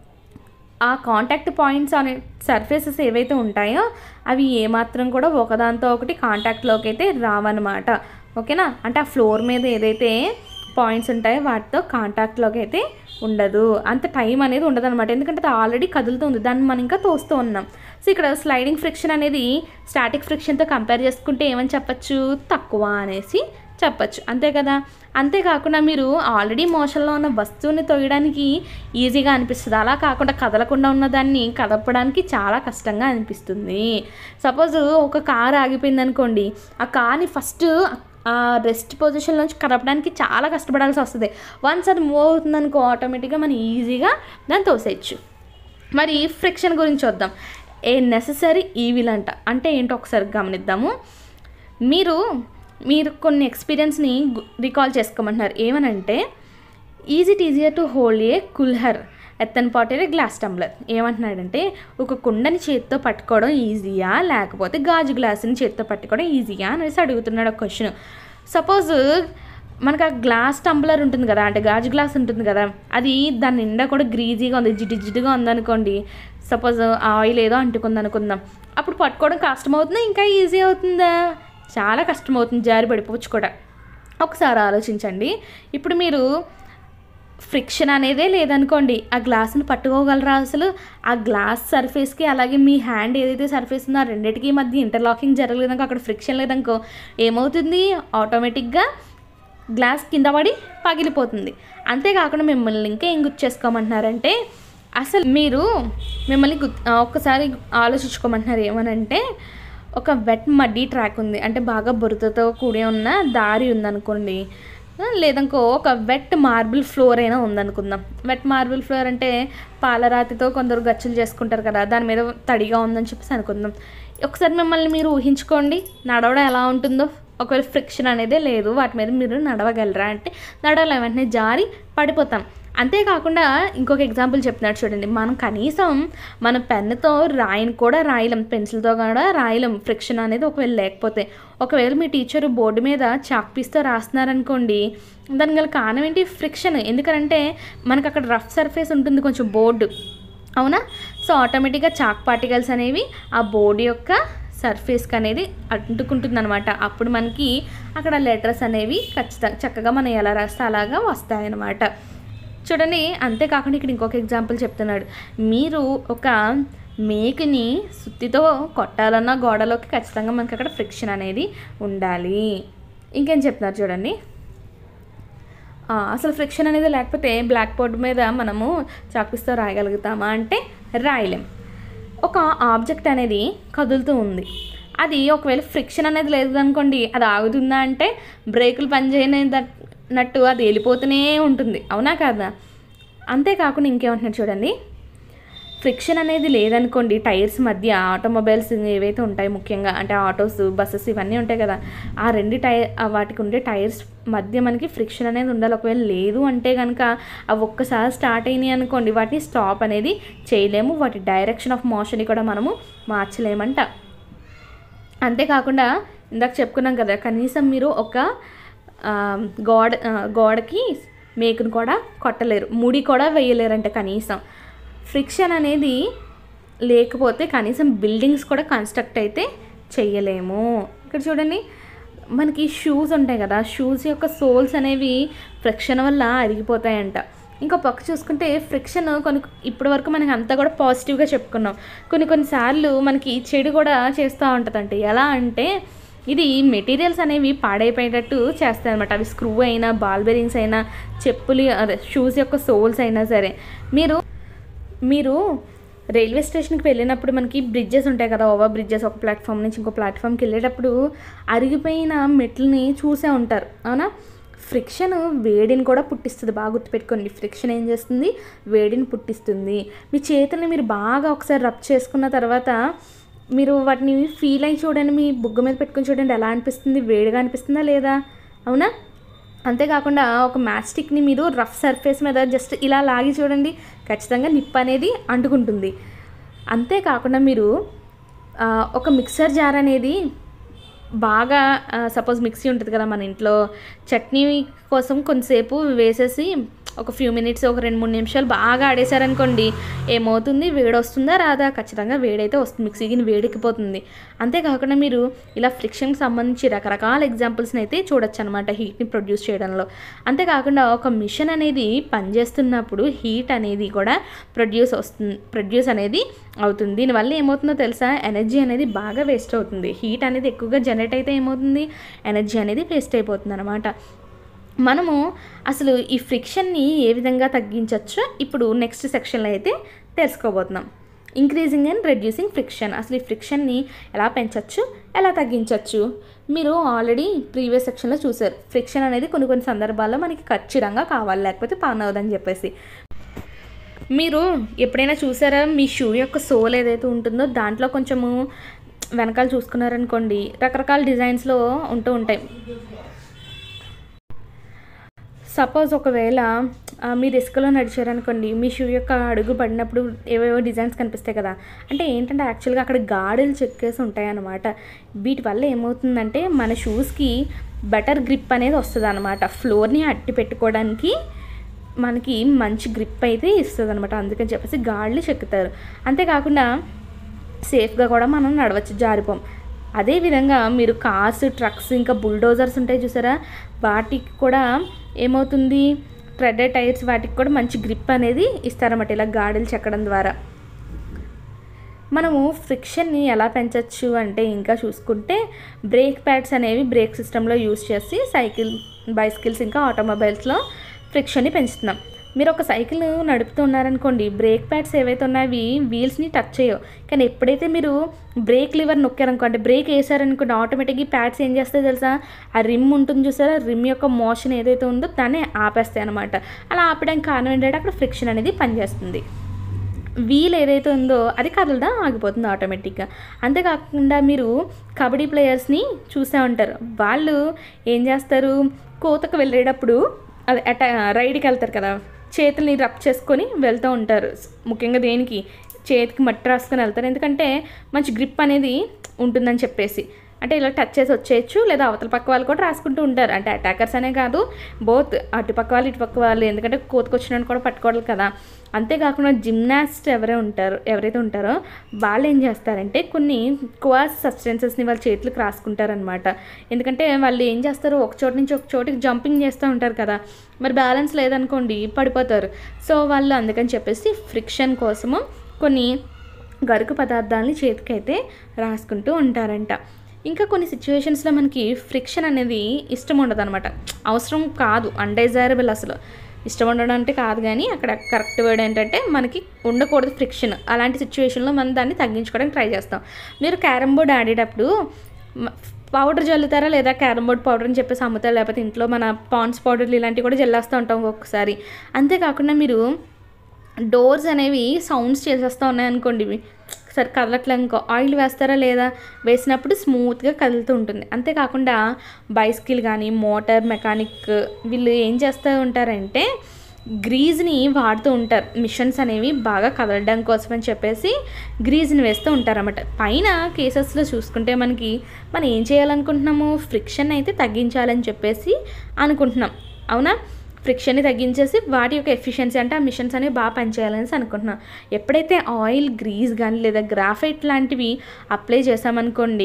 ఆ కాంటాక్ట్ పాయింట్స్ అనే సర్ఫేసెస్ ఏవైతే ఉంటాయో అవి ఏమాత్రం కూడా ఒకదాంతో ఒకటి కాంటాక్ట్లోకి అయితే రావన్నమాట ఓకేనా అంటే ఆ ఫ్లోర్ మీద ఏదైతే పాయింట్స్ ఉంటాయో వాటితో కాంటాక్ట్లోకి అయితే ఉండదు అంత టైం అనేది ఉండదు అనమాట ఎందుకంటే అది ఆల్రెడీ కదులుతుంది దాన్ని మనం ఇంకా తోస్తూ ఉన్నాం సో ఇక్కడ స్లైడింగ్ ఫ్రిక్షన్ అనేది స్టాటిక్ ఫ్రిక్షన్తో కంపేర్ చేసుకుంటే ఏమని చెప్పచ్చు తక్కువ అనేసి చెప్పచ్చు అంతే కదా అంతేకాకుండా మీరు ఆల్రెడీ మోషన్లో ఉన్న వస్తువుని తొయ్యడానికి ఈజీగా అనిపిస్తుంది అలా కాకుండా కదలకుండా ఉన్న దాన్ని కదపడానికి చాలా కష్టంగా అనిపిస్తుంది సపోజ్ ఒక కార్ ఆగిపోయింది అనుకోండి ఆ కార్ని ఫస్ట్ ఆ రెస్ట్ పొజిషన్ నుంచి కదపడానికి చాలా కష్టపడాల్సి వస్తుంది వన్స్ అది మూవ్ అవుతుంది అనుకో ఆటోమేటిక్గా మనం ఈజీగా దాన్ని తోసేయచ్చు మరి ఫ్రిక్షన్ గురించి వద్దాం ఏ నెససరీ ఈవిల్ అంట అంటే ఏంటో ఒకసారి గమనిద్దాము మీరు మీరు కొన్ని ఎక్స్పీరియన్స్ని రికాల్ చేసుకోమంటున్నారు ఏమనంటే is it easier to hold a kulhar earthen pot or glass tumbler ఏమంటున్నాడంటే ఒక కుండని చేతితో పట్టుకోవడం ఈజీయా లేకపోతే గాజు గ్లాసుని చేతితో పట్టుకోవడం ఈజీయా అనేసి అడుగుతున్నాడు ఒక క్వశ్చన్ సపోజ్ మనకు ఆ గ్లాస్ టంబ్లర్ ఉంటుంది కదా అంటే గాజు గ్లాస్ ఉంటుంది కదా అది దాని నిండా కూడా గ్రీజీగా ఉంది జిడ్డు జిడ్డుగా ఉందనుకోండి సపోజ్ ఆయిల్ ఏదో అంటుకుంది అనుకుందాం అప్పుడు పట్టుకోవడం కష్టం అవుతుందా ఇంకా ఈజీ అవుతుందా చాలా కష్టం అవుతుంది జారి పడిపోవచ్చు కూడా ఒకసారి ఆలోచించండి ఇప్పుడు మీరు ఫ్రిక్షన్ అనేదే లేదనుకోండి ఆ గ్లాస్ని పట్టుకోగలరా అసలు ఆ గ్లాస్ సర్ఫేస్కి అలాగే మీ హ్యాండ్ ఏదైతే సర్ఫేస్ ఉందో ఆ రెండింటికి మధ్య ఇంటర్లాకింగ్ జరగలేదనుకో అక్కడ ఫ్రిక్షన్ లేదనుకో ఏమవుతుంది ఆటోమేటిక్గా గ్లాస్ కింద పడి పగిలిపోతుంది అంతేకాకుండా మిమ్మల్ని ఇంకా ఏం గుర్తు చేసుకోమంటున్నారంటే అసలు మీరు మిమ్మల్ని గుర్తు ఆ, ఒక్కసారి ఆలోచించుకోమంటున్నారు ఏమనంటే ఒక వెట్ మడ్డీ ట్రాక్ ఉంది అంటే బాగా బురదతో కూడి ఉన్న దారి ఉందనుకోండి ఆ, లేదనుకో ఒక వెట్ మార్బుల్ ఫ్లోర్ అయినా ఉందనుకుందాం వెట్ మార్బుల్ ఫ్లోర్ అంటే పాలరాతితో కొందరు గచ్చులు చేసుకుంటారు కదా దాని మీద తడిగా ఉందని చెప్పేసి అనుకుందాం ఒకసారి మిమ్మల్ని మీరు ఊహించుకోండి నడవడం ఎలా ఉంటుందో ఒకవేళ ఫ్రిక్షన్ అనేదే లేదు వాటి మీద మీరు నడవగలరా అంటే నడవలేం వెంటనే జారి పడిపోతాం అంతేకాకుండా ఇంకొక ఎగ్జాంపుల్ చెప్తున్నాడు చూడండి మనం కనీసం మన పెన్నుతో రాయిని కూడా రాయలేం పెన్సిల్తో కూడా రాయలేం ఫ్రిక్షన్ అనేది ఒకవేళ లేకపోతే ఒకవేళ మీ టీచర్ బోర్డు మీద చాక్ పీస్తో రాస్తున్నారనుకోండి దానికి గల కారణం ఏంటి ఫ్రిక్షన్ ఎందుకంటే మనకు అక్కడ రఫ్ సర్ఫేస్ ఉంటుంది కొంచెం బోర్డు అవునా సో ఆటోమేటిక్గా చాక్ పార్టికల్స్ అనేవి ఆ బోర్డు యొక్క సర్ఫేస్కి అనేది అంటుకుంటుంది అనమాట అప్పుడు మనకి అక్కడ లెటర్స్ అనేవి ఖచ్చితంగా చక్కగా మనం ఎలా రాస్తే అలాగా వస్తాయన్నమాట చూడండి అంతేకాకుండా ఇక్కడ ఇంకొక ఎగ్జాంపుల్ చెప్తున్నాడు మీరు ఒక మేకుని సుత్తితో కొట్టాలన్న గోడలోకి ఖచ్చితంగా మనకి అక్కడ ఫ్రిక్షన్ అనేది ఉండాలి ఇంకేం చెప్తున్నారు చూడండి ఆ, అసలు ఫ్రిక్షన్ అనేది లేకపోతే బ్లాక్ బోర్డ్ మీద మనము చాక్పీస్తో రాయగలుగుతామా అంటే రాయలేం ఒక ఆబ్జెక్ట్ అనేది కదులుతూ ఉంది అది ఒకవేళ ఫ్రిక్షన్ అనేది లేదు అనుకోండి అది ఆగుతుందా అంటే బ్రేకులు పనిచేయనట్టు అది వెళ్ళిపోతూనే ఉంటుంది అవునా కాదా అంతేకాకుండా ఇంకేమంటున్నారు చూడండి ఫ్రిక్షన్ అనేది లేదనుకోండి టైర్స్ మధ్య ఆటోమొబైల్స్ ఏవైతే ఉంటాయి ముఖ్యంగా అంటే ఆటోస్ బస్సెస్ ఇవన్నీ ఉంటాయి కదా ఆ రెండు టైర్ ఆ వాటికి ఉండే టైర్స్ మధ్య మనకి ఫ్రిక్షన్ అనేది ఉండాలి ఒకవేళ లేదు అంటే కనుక అవి ఒక్కసారి స్టార్ట్ అయినాయి అనుకోండి వాటిని స్టాప్ అనేది చేయలేము వాటి డైరెక్షన్ ఆఫ్ మోషన్ని కూడా మనము మార్చలేమంట అంతేకాకుండా ఇందాక చెప్పుకున్నాం కదా కనీసం మీరు ఒక ఆ, గోడ ఆ, గోడకి మేకును కూడా కొట్టలేరు ముడి కూడా వేయలేరంట కనీసం ఫ్రిక్షన్ అనేది లేకపోతే కనీసం బిల్డింగ్స్ కూడా కన్స్ట్రక్ట్ అయితే చెయ్యలేము ఇక్కడ చూడండి మనకి షూస్ ఉంటాయి కదా షూస్ యొక్క సోల్స్ అనేవి ఫ్రిక్షన్ వల్ల అరిగిపోతాయంట ఇంకో పక్క చూసుకుంటే ఫ్రిక్షన్ కొన్ని ఇప్పటి వరకు మనకి అంతా కూడా పాజిటివ్గా చెప్పుకున్నాం కొన్ని కొన్నిసార్లు మనకి చెడు కూడా చేస్తూ ఉంటుందంట ఎలా అంటే ఇది మెటీరియల్స్ అనేవి పాడైపోయేటట్టు చేస్తాయి అనమాట అవి స్క్రూ అయినా బాల్ బెరింగ్స్ అయినా చెప్పులు అదే షూస్ యొక్క సోల్స్ అయినా సరే మీరు మీరు రైల్వే స్టేషన్కి వెళ్ళినప్పుడు మనకి బ్రిడ్జెస్ ఉంటాయి కదా ఓవర్ బ్రిడ్జెస్ ఒక ప్లాట్ఫామ్ నుంచి ఇంకో ప్లాట్ఫామ్కి వెళ్ళేటప్పుడు అరిగిపోయిన మెట్లని చూసే ఉంటారు అవునా ఫ్రిక్షన్ వేడిని కూడా పుట్టిస్తుంది బాగా గుర్తుపెట్టుకోండి ఫ్రిక్షన్ ఏం చేస్తుంది వేడిని పుట్టిస్తుంది మీ చేతుల్ని మీరు బాగా ఒకసారి రబ్ చేసుకున్న తర్వాత మీరు వాటిని ఫీల్ అయ్యి చూడండి మీ బుగ్గ మీద పెట్టుకొని చూడండి ఎలా అనిపిస్తుంది వేడిగా అనిపిస్తుందా లేదా అవునా అంతేకాకుండా ఒక మ్యాచ్ స్టిక్ని మీరు రఫ్ సర్ఫేస్ మీద జస్ట్ ఇలా లాగి చూడండి ఖచ్చితంగా నిప్పు అనేది అంటుకుంటుంది అంతేకాకుండా మీరు ఆ, ఒక మిక్సర్ జార్ అనేది బాగా సపోజ్ మిక్సీ ఉంటుంది కదా మన ఇంట్లో చట్నీ కోసం కొంతసేపు వేసేసి ఒక ఫ్యూ మినిట్స్ ఒక రెండు మూడు నిమిషాలు బాగా ఆడేశారనుకోండి ఏమవుతుంది వేడి వస్తుందా రాదా ఖచ్చితంగా వేడైతే వస్తుంది మిక్సీకి వేడెక్కిపోతుంది అంతేకాకుండా మీరు ఇలా ఫ్రిక్షన్కి సంబంధించి రకరకాల ఎగ్జాంపుల్స్ని అయితే చూడొచ్చు అనమాట హీట్ని ప్రొడ్యూస్ చేయడంలో అంతేకాకుండా ఒక మిషన్ అనేది పనిచేస్తున్నప్పుడు హీట్ అనేది కూడా ప్రొడ్యూస్ వస్తుంది ప్రొడ్యూస్ అనేది అవుతుంది దీనివల్ల ఏమవుతుందో తెలుసా ఎనర్జీ అనేది బాగా వేస్ట్ అవుతుంది హీట్ అనేది ఎక్కువగా జనరేట్ అయితే ఏమవుతుంది ఎనర్జీ అనేది వేస్ట్ అయిపోతుంది అనమాట మనము అసలు ఈ ఫ్రిక్షన్ని ఏ విధంగా తగ్గించవచ్చో ఇప్పుడు నెక్స్ట్ సెక్షన్లో అయితే తెలుసుకోబోతున్నాం ఇంక్రీజింగ్ అండ్ రెడ్యూసింగ్ ఫ్రిక్షన్ అసలు ఈ ఫ్రిక్షన్ని ఎలా పెంచవచ్చు ఎలా తగ్గించవచ్చు మీరు ఆల్రెడీ ప్రీవియస్ సెక్షన్లో చూసారు ఫ్రిక్షన్ అనేది కొన్ని కొన్ని సందర్భాల్లో మనకి ఖచ్చితంగా కావాలి లేకపోతే పని అవ్వదని చెప్పేసి మీరు ఎప్పుడైనా చూసారా మీ షూ యొక్క సోల్ ఏదైతే ఉంటుందో దాంట్లో కొంచెము వెనకాల చూసుకున్నారనుకోండి రకరకాల డిజైన్స్లో ఉంటూ ఉంటాయి సపోజ్ ఒకవేళ ఆ, మీరు ఇసుకలో నడిచారనుకోండి మీ షూ యొక్క అడుగు పడినప్పుడు ఏవేవో డిజైన్స్ కనిపిస్తాయి కదా అంటే ఏంటంటే యాక్చువల్గా అక్కడ గాడులు చెక్కేసి ఉంటాయి అన్నమాట వీటి వల్ల ఏమవుతుందంటే మన షూస్కి బెటర్ గ్రిప్ అనేది వస్తుంది అనమాట ఫ్లోర్ని అట్టి పెట్టుకోవడానికి మనకి మంచి గ్రిప్ అయితే ఇస్తుంది అనమాట అందుకని చెప్పేసి గాళ్ళు చెక్కుతారు అంతేకాకుండా సేఫ్గా కూడా మనం నడవచ్చు జారిపోం అదేవిధంగా మీరు కార్స్ ట్రక్స్ ఇంకా బుల్డోజర్స్ ఉంటాయి చూసారా వాటికి కూడా ఏమవుతుంది స్ప్రెడర్ టైర్స్ వాటికి కూడా మంచి గ్రిప్ అనేది ఇస్తారన్నమాట ఇలా గాడులు చెక్కడం ద్వారా మనము ఫ్రిక్షన్ని ఎలా పెంచవచ్చు అంటే ఇంకా చూసుకుంటే బ్రేక్ ప్యాడ్స్ అనేవి బ్రేక్ సిస్టంలో యూస్ చేసి సైకిల్ బైసికల్స్ ఇంకా ఆటోమొబైల్స్లో ఫ్రిక్షన్ని పెంచుతున్నాం మీరు ఒక సైకిల్ నడుపుతూ ఉన్నారనుకోండి బ్రేక్ ప్యాడ్స్ ఏవైతే ఉన్నాయో అవి వీల్స్ని టచ్ చేయవు కానీ ఎప్పుడైతే మీరు బ్రేక్ లివర్ నొక్కారనుకో అంటే బ్రేక్ వేసారనుకోండి ఆటోమేటిక్గా ప్యాడ్స్ ఏం చేస్తాయి తెలుసా ఆ రిమ్ ఉంటుంది చూసారా రిమ్ యొక్క మోషన్ ఏదైతే ఉందో దాన్ని ఆపేస్తాయి అనమాట అలా ఆపడానికి కారణం ఏంటంటే అక్కడ ఫ్రిక్షన్ అనేది పనిచేస్తుంది వీల్ ఏదైతే ఉందో అది కదలదా ఆగిపోతుంది ఆటోమేటిక్గా అంతేకాకుండా మీరు కబడ్డీ ప్లేయర్స్ని చూసే ఉంటారు వాళ్ళు ఏం చేస్తారు కోతకు వెళ్ళేటప్పుడు అది అటా రైడ్కి వెళ్తారు కదా చేతుల్ని రబ్ చేసుకొని వెళ్తూ ఉంటారు ముఖ్యంగా దేనికి చేతికి మట్టి రాసుకొని వెళ్తారు ఎందుకంటే మంచి గ్రిప్ అనేది ఉంటుందని చెప్పేసి అంటే ఇలా టచ్ చేసి వచ్చేయచ్చు లేదా అవతల పక్క వాళ్ళు కూడా రాసుకుంటూ ఉంటారు అంటే అటాకర్స్ అనే కాదు బోత్ అటుపక్క వాళ్ళు ఇటుపక్క వాళ్ళు ఎందుకంటే కోతకొచ్చినట్టు కూడా పట్టుకోవాలి కదా అంతేకాకుండా జిమ్నాస్ట్ ఎవరే ఉంటారో ఎవరైతే ఉంటారో వాళ్ళు ఏం చేస్తారంటే కొన్ని క్వాస్ సబ్స్టెన్సెస్ని వాళ్ళ చేతులకు రాసుకుంటారనమాట ఎందుకంటే వాళ్ళు ఏం చేస్తారు ఒక చోటు నుంచి ఒక చోటికి జంపింగ్ చేస్తూ ఉంటారు కదా మరి బ్యాలెన్స్ లేదనుకోండి పడిపోతారు సో వాళ్ళు అందుకని చెప్పేసి ఫ్రిక్షన్ కోసము కొన్ని గరుకు పదార్థాలని చేతికైతే రాసుకుంటూ ఉంటారంట ఇంకా కొన్ని సిచ్యువేషన్స్లో మనకి ఫ్రిక్షన్ అనేది ఇష్టం ఉండదు అనమాట అవసరం కాదు అన్డైజైరబుల్ అసలు ఇష్టం ఉండడం అంటే కాదు కానీ అక్కడ కరెక్ట్ వర్డ్ ఏంటంటే మనకి ఉండకూడదు ఫ్రిక్షన్ అలాంటి సిచ్యువేషన్లో మనం దాన్ని తగ్గించుకోవడానికి ట్రై చేస్తాం మీరు క్యారమ్ బోర్డ్ ఆడేటప్పుడు మ- పౌడర్ జల్లుతారా లేదా క్యారమ్ బోర్డ్ పౌడర్ అని చెప్పేసి అమ్ముతారు లేకపోతే ఇంట్లో మన పాన్స్ పౌడర్లు ఇలాంటివి కూడా జల్లేస్తూ ఉంటాం ఒక్కొక్కసారి అంతేకాకుండా మీరు డోర్స్ అనేవి సౌండ్స్ చేసేస్తూ ఉన్నాయనుకోండి ఇవి సరే కదలట్లే ఇంకో ఆయిల్ వేస్తారా లేదా వేసినప్పుడు స్మూత్గా కదులుతూ ఉంటుంది అంతేకాకుండా బైస్కిల్ కానీ మోటార్ మెకానిక్ వీళ్ళు ఏం చేస్తూ ఉంటారంటే గ్రీజ్ని వాడుతూ ఉంటారు మిషన్స్ అనేవి బాగా కదలడం కోసం అని చెప్పేసి గ్రీజ్ని వేస్తూ ఉంటారన్నమాట పైన కేసెస్లో చూసుకుంటే మనకి మనం ఏం చేయాలనుకుంటున్నాము ఫ్రిక్షన్ అయితే తగ్గించాలని చెప్పేసి అనుకుంటున్నాం అవునా ఫ్రిక్షన్ని తగ్గించేసి వాటి యొక్క ఎఫిషియన్సీ అంటే ఆ మిషన్స్ అనేవి బాగా పనిచేయాలని అనుకుంటున్నాం ఎప్పుడైతే ఆయిల్ గ్రీజ్ కానీ లేదా గ్రాఫైట్ లాంటివి అప్లై చేసామనుకోండి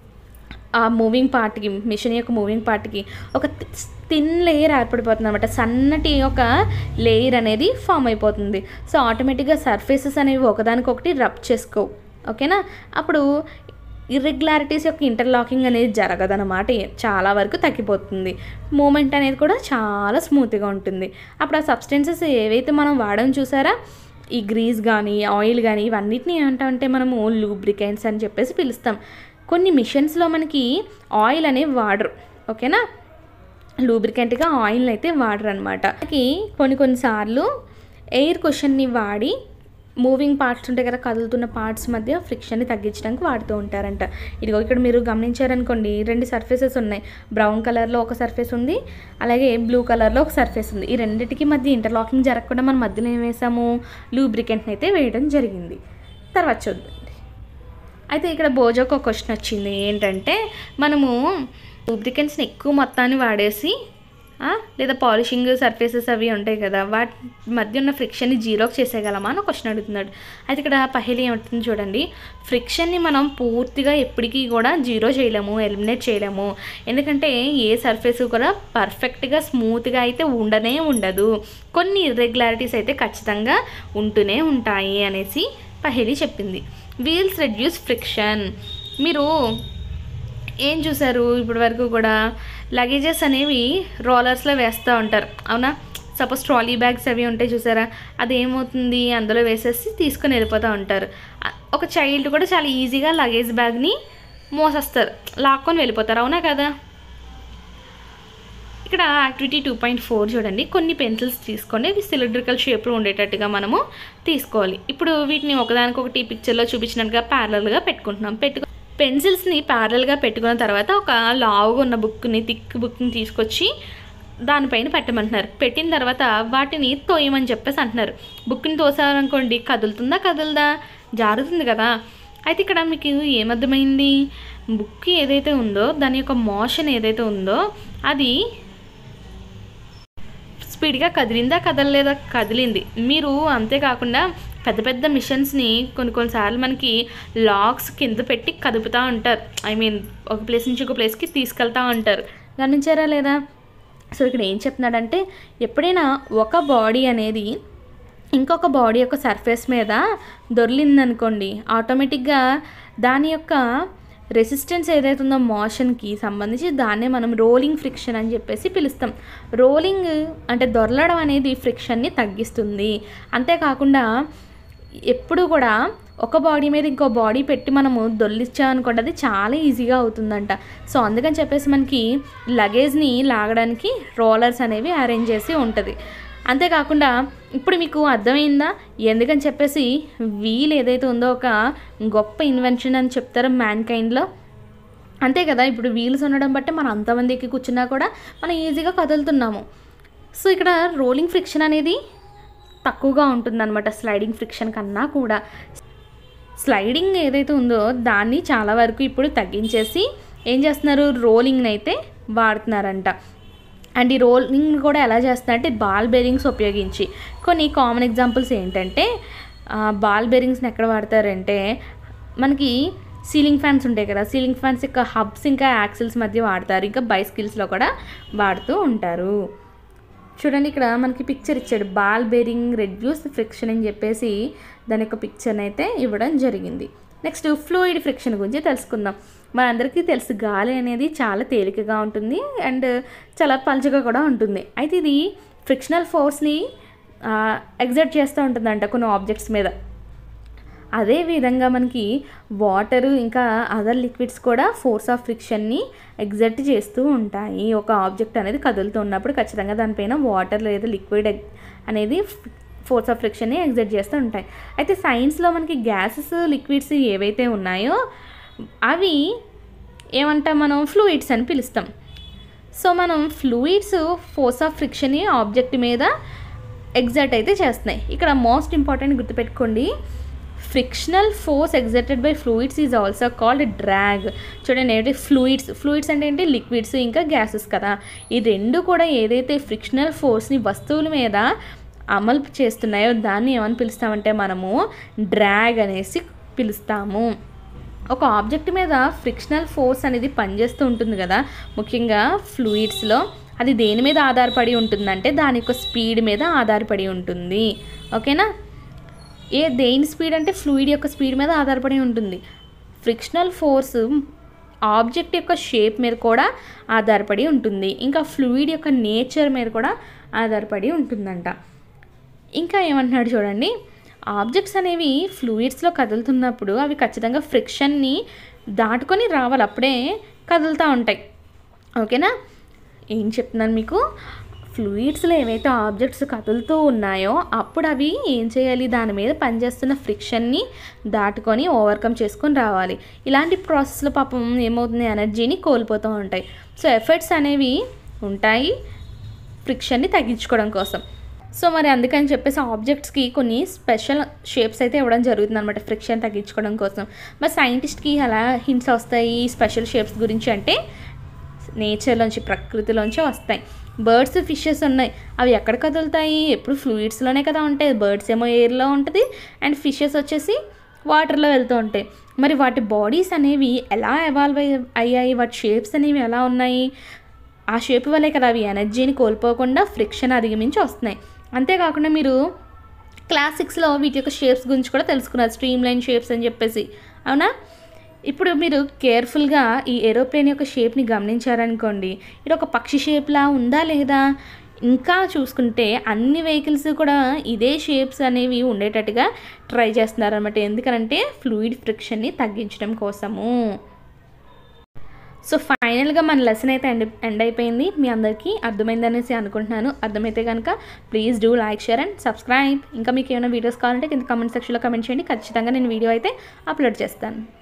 ఆ మూవింగ్ పార్ట్కి మిషన్ యొక్క మూవింగ్ పార్ట్కి ఒక థిన్ లేయర్ ఏర్పడిపోతుంది అనమాట సన్నటి ఒక లేయర్ అనేది ఫామ్ అయిపోతుంది సో ఆటోమేటిక్గా సర్ఫేసెస్ అనేవి ఒకదానికొకటి రబ్ చేసుకోవు ఓకేనా అప్పుడు ఇర్రెగ్యులారిటీస్ యొక్క ఇంటర్లాకింగ్ అనేది జరగదన్నమాట చాలా వరకు తగ్గిపోతుంది మూమెంట్ అనేది కూడా చాలా స్మూత్గా ఉంటుంది అప్పుడు ఆ సబ్స్టెన్సెస్ ఏవైతే మనం వాడడం చూసారా ఈ గ్రీస్ కానీ ఆయిల్ కానీ ఇవన్నిటిని ఏమంటామంటే మనము లూబ్రికెంట్స్ అని చెప్పేసి పిలుస్తాం కొన్ని మిషన్స్లో మనకి ఆయిల్ అనేవి వాడరు ఓకేనా లూబ్రికెంట్గా ఆయిల్ అయితే వాడరు అనమాట కొన్ని కొన్నిసార్లు ఎయిర్ క్వశ్చన్ని వాడి మూవింగ్ పార్ట్స్ ఉంటాయి కదా కదులుతున్న పార్ట్స్ మధ్య ఫ్రిక్షన్ని తగ్గించడానికి వాడుతూ ఉంటారంట ఇదిగో ఇక్కడ మీరు గమనించారనుకోండి రెండు సర్ఫేసెస్ ఉన్నాయి బ్రౌన్ కలర్లో ఒక సర్ఫేస్ ఉంది అలాగే బ్లూ కలర్లో ఒక సర్ఫేస్ ఉంది ఈ రెండింటికి మధ్య ఇంటర్లాకింగ్ జరగకుండా మనం మధ్యలో ఏం వేసాము లూబ్రికెంట్ని అయితే వేయడం జరిగింది తర్వాత చూద్దాం అయితే ఇక్కడ బోజోకి ఒక క్వశ్చన్ వచ్చింది ఏంటంటే మనము లూబ్రికెంట్స్ని ఎక్కువ మొత్తాన్ని వాడేసి ఆ, లేదా పాలిషింగ్ సర్ఫేసెస్ అవి ఉంటాయి కదా వాటి మధ్య ఉన్న ఫ్రిక్షన్ని జీరోకి చేసేయగలమా అని క్వశ్చన్ అడుగుతున్నాడు అయితే ఇక్కడ పహేలి ఏమంటుంది చూడండి ఫ్రిక్షన్ని మనం పూర్తిగా ఎప్పటికీ కూడా జీరో చేయలేము ఎలిమినేట్ చేయలేము ఎందుకంటే ఏ సర్ఫేస్ కూడా పర్ఫెక్ట్గా స్మూత్గా అయితే ఉండనే ఉండదు కొన్ని ఇర్రెగ్యులారిటీస్ అయితే ఖచ్చితంగా ఉంటూనే ఉంటాయి అనేసి పహేలి చెప్పింది వీల్స్ రెడ్యూస్ ఫ్రిక్షన్ మీరు ఏం చూసారు ఇప్పటి వరకు కూడా లగేజెస్ అనేవి రోలర్స్లో వేస్తూ ఉంటారు అవునా సపోజ్ ట్రాలీ బ్యాగ్స్ అవి ఉంటాయి చూసారా అది ఏమవుతుంది అందులో వేసేసి తీసుకొని వెళ్ళిపోతూ ఉంటారు ఆ, ఒక చైల్డ్ కూడా చాలా ఈజీగా లగేజ్ బ్యాగ్ని మోసేస్తారు లాక్కొని వెళ్ళిపోతారు అవునా కదా ఇక్కడ యాక్టివిటీ టూ పాయింట్ ఫోర్ చూడండి కొన్ని పెన్సిల్స్ తీసుకోండి అవి సిలిండ్రికల్ షేప్లో ఉండేటట్టుగా మనము తీసుకోవాలి ఇప్పుడు వీటిని ఒకదానికొకటి పిక్చర్లో చూపించినట్టుగా ప్యారలల్గా పెట్టుకుంటున్నాం పెట్టుకు పెన్సిల్స్ని ప్యారలల్గా పెట్టుకున్న తర్వాత ఒక లావుగా ఉన్న బుక్ని థిక్ బుక్ని తీసుకొచ్చి దానిపైన పెట్టమంటున్నారు పెట్టిన తర్వాత వాటిని తోయమని చెప్పేసి అంటున్నారు బుక్ని తోసారనుకోండి కదులుతుందా కదులుదా జారుతుంది కదా అయితే ఇక్కడ మీకు ఏమర్థమైంది బుక్ ఏదైతే ఉందో దాని యొక్క మోషన్ ఏదైతే ఉందో అది స్పీడ్గా కదిలిందా కదలలేదా కదిలింది మీరు అంతేకాకుండా పెద్ద పెద్ద మిషన్స్ని కొన్ని కొన్నిసార్లు మనకి లాక్స్ కింద పెట్టి కదుపుతూ ఉంటారు ఐ మీన్ ఒక ప్లేస్ నుంచి ఒక ప్లేస్కి తీసుకెళ్తా ఉంటారు గమనించారా లేదా సో ఇక్కడ ఏం చెప్తున్నాడంటే ఎప్పుడైనా ఒక బాడీ అనేది ఇంకొక బాడీ యొక్క సర్ఫేస్ మీద దొర్లిందనుకోండి ఆటోమేటిక్గా దాని యొక్క రెసిస్టెన్స్ ఏదైతే ఉందో మోషన్కి సంబంధించి దాన్నే మనం రోలింగ్ ఫ్రిక్షన్ అని చెప్పేసి పిలుస్తాం రోలింగ్ అంటే దొరలడం అనేది ఫ్రిక్షన్ని తగ్గిస్తుంది అంతేకాకుండా ఎప్పుడు కూడా ఒక బాడీ మీద ఇంకో బాడీ పెట్టి మనము దొల్లిచ్చామనుకోండి అది చాలా ఈజీగా అవుతుందంట సో అందుకని చెప్పేసి మనకి లగేజ్ని లాగడానికి రోలర్స్ అనేవి అరేంజ్ చేసి ఉంటుంది అంతేకాకుండా ఇప్పుడు మీకు అర్థమైందా ఎందుకని చెప్పేసి వీల్ ఏదైతే ఉందో ఒక గొప్ప ఇన్వెన్షన్ అని చెప్తారు మ్యాన్ కైండ్లో అంతే కదా ఇప్పుడు వీల్స్ ఉండడం బట్టి మనం అంతమందికి కూర్చున్నా కూడా మనం ఈజీగా కదులుతున్నాము సో ఇక్కడ రోలింగ్ ఫ్రిక్షన్ అనేది తక్కువగా ఉంటుందన్నమాట స్లైడింగ్ ఫ్రిక్షన్ కన్నా కూడా స్లైడింగ్ ఏదైతే ఉందో దాన్ని చాలా వరకు ఇప్పుడు తగ్గించేసి ఏం చేస్తున్నారు రోలింగ్ని అయితే వాడుతున్నారంట అండ్ ఈ రోలింగ్ కూడా ఎలా చేస్తున్నారంటే బాల్ బేరింగ్స్ ఉపయోగించి కొన్ని కామన్ ఎగ్జాంపుల్స్ ఏంటంటే బాల్ బేరింగ్స్ని ఎక్కడ వాడతారంటే మనకి సీలింగ్ ఫ్యాన్స్ ఉంటాయి కదా సీలింగ్ ఫ్యాన్స్ యొక్క హబ్స్ ఇంకా యాక్సిల్స్ మధ్య వాడతారు ఇంకా బైస్కిల్స్లో కూడా వాడుతూ ఉంటారు చూడండి ఇక్కడ మనకి పిక్చర్ ఇచ్చాడు బాల్ బేరింగ్ రెడ్యూస్ ఫ్రిక్షన్ అని చెప్పేసి దాని యొక్క పిక్చర్ని అయితే ఇవ్వడం జరిగింది నెక్స్ట్ ఫ్లూయిడ్ ఫ్రిక్షన్ గురించి తెలుసుకుందాం మనందరికీ తెలుసు గాలి అనేది చాలా తేలికగా ఉంటుంది అండ్ చాలా పలుచగా కూడా ఉంటుంది అయితే ఇది ఫ్రిక్షనల్ ఫోర్స్ని ఎగ్జర్ట్ చేస్తూ ఉంటుందంట కొన్ని ఆబ్జెక్ట్స్ మీద అదే విధంగా మనకి వాటర్ ఇంకా అదర్ లిక్విడ్స్ కూడా ఫోర్స్ ఆఫ్ ఫ్రిక్షన్ని ఎగ్జర్ట్ చేస్తూ ఉంటాయి ఒక ఆబ్జెక్ట్ అనేది కదులుతూ ఉన్నప్పుడు ఖచ్చితంగా దానిపైన వాటర్ లేదా లిక్విడ్ అనేది ఫోర్స్ ఆఫ్ ఫ్రిక్షన్ని ఎగ్జర్ట్ చేస్తూ ఉంటాయి అయితే సైన్స్లో మనకి గ్యాసెస్ లిక్విడ్స్ ఏవైతే ఉన్నాయో అవి ఏమంటాం మనం ఫ్లూయిడ్స్ అని పిలుస్తాం సో మనం ఫ్లూయిడ్స్ ఫోర్స్ ఆఫ్ ఫ్రిక్షన్ని ఆబ్జెక్ట్ మీద ఎగ్జర్ట్ అయితే చేస్తున్నాయి ఇక్కడ మోస్ట్ ఇంపార్టెంట్ గుర్తుపెట్టుకోండి frictional force exerted by fluids is also called drag చూడండి ఏంటి ఫ్లూయిడ్స్ ఫ్లూయిడ్స్ అంటే ఏంటి లిక్విడ్స్ ఇంకా గ్యాసెస్ కదా ఈ రెండు కూడా ఏదైతే ఫ్రిక్షనల్ ఫోర్స్ని వస్తువుల మీద అమలు చేస్తున్నాయో దాన్ని ఏమని పిలుస్తామంటే మనము డ్రాగ్ అనేసి పిలుస్తాము ఒక ఆబ్జెక్ట్ మీద ఫ్రిక్షనల్ ఫోర్స్ అనేది పనిచేస్తూ ఉంటుంది కదా ముఖ్యంగా ఫ్లూయిడ్స్లో అది దేని మీద ఆధారపడి ఉంటుందంటే దాని యొక్క స్పీడ్ మీద ఆధారపడి ఉంటుంది ఓకేనా ఏ దేని స్పీడ్ అంటే ఫ్లూయిడ్ యొక్క స్పీడ్ మీద ఆధారపడి ఉంటుంది ఫ్రిక్షనల్ ఫోర్స్ ఆబ్జెక్ట్ యొక్క షేప్ మీద కూడా ఆధారపడి ఉంటుంది ఇంకా ఫ్లూయిడ్ యొక్క నేచర్ మీద కూడా ఆధారపడి ఉంటుందంట ఇంకా ఏమంటున్నాడు చూడండి ఆబ్జెక్ట్స్ అనేవి ఫ్లూయిడ్స్లో కదులుతున్నప్పుడు అవి ఖచ్చితంగా ఫ్రిక్షన్ని దాటుకొని రావాలి అప్పుడే కదులుతూ ఉంటాయి ఓకేనా ఏం చెప్తున్నాను మీకు ఫ్లూయిడ్స్లో ఏవైతే ఆబ్జెక్ట్స్ కదులుతూ ఉన్నాయో అప్పుడు అవి ఏం చేయాలి దాని మీద పనిచేస్తున్న ఫ్రిక్షన్ని దాటుకొని ఓవర్కమ్ చేసుకొని రావాలి ఇలాంటి ప్రాసెస్లో పాపం ఏమవుతుంది ఎనర్జీని కోల్పోతూ ఉంటాయి సో ఎఫర్ట్స్ అనేవి ఉంటాయి ఫ్రిక్షన్ని తగ్గించుకోవడం కోసం సో మరి అందుకని చెప్పేసి ఆబ్జెక్ట్స్కి కొన్ని స్పెషల్ షేప్స్ అయితే ఇవ్వడం జరుగుతుంది అనమాట ఫ్రిక్షన్ తగ్గించుకోవడం కోసం మరి సైంటిస్ట్కి అలా హింట్స్ వస్తాయి స్పెషల్ షేప్స్ గురించి అంటే నేచర్లోంచి ప్రకృతిలోంచి వస్తాయి బర్డ్స్ ఫిషెస్ ఉన్నాయి అవి ఎక్కడ కదులుతాయి ఎప్పుడు ఫ్లూయిడ్స్లోనే కదా ఉంటాయి బర్డ్స్ ఏమో ఎయిర్లో ఉంటుంది అండ్ ఫిషెస్ వచ్చేసి వాటర్లో వెళ్తూ ఉంటాయి మరి వాటి బాడీస్ అనేవి ఎలా ఎవాల్వ్ అయ్యాయి వాటి షేప్స్ అనేవి ఎలా ఉన్నాయి ఆ షేప్ వల్లే కదా అవి ఎనర్జీని కోల్పోకుండా ఫ్రిక్షన్ అధిగమించి వస్తున్నాయి అంతేకాకుండా మీరు క్లాస్ సిక్స్లో వీటి యొక్క షేప్స్ గురించి కూడా తెలుసుకున్నారు స్ట్రీమ్ లైన్ షేప్స్ అని చెప్పేసి అవునా ఇప్పుడు మీరు కేర్ఫుల్గా ఈ ఏరోప్లేన్ యొక్క షేప్ని గమనించారనుకోండి ఇది ఒక పక్షి షేప్లా ఉందా లేదా ఇంకా చూసుకుంటే అన్ని వెహికల్స్ కూడా ఇదే షేప్స్ అనేవి ఉండేటట్టుగా ట్రై చేస్తున్నారు అనమాట ఎందుకనంటే ఫ్లూయిడ్ ఫ్రిక్షన్ని తగ్గించడం కోసము సో ఫైనల్గా మన లెసన్ అయితే ఎండ్ ఎండ్ అయిపోయింది మీ అందరికీ అర్థమైందనేసి అనుకుంటున్నాను అర్థమైతే కనుక please do like share and subscribe ఇంకా మీకు ఏమైనా వీడియోస్ కావాలంటే కింద కామెంట్ సెక్షన్లో కమెంట్ చేయండి ఖచ్చితంగా నేను వీడియో అయితే అప్లోడ్ చేస్తాను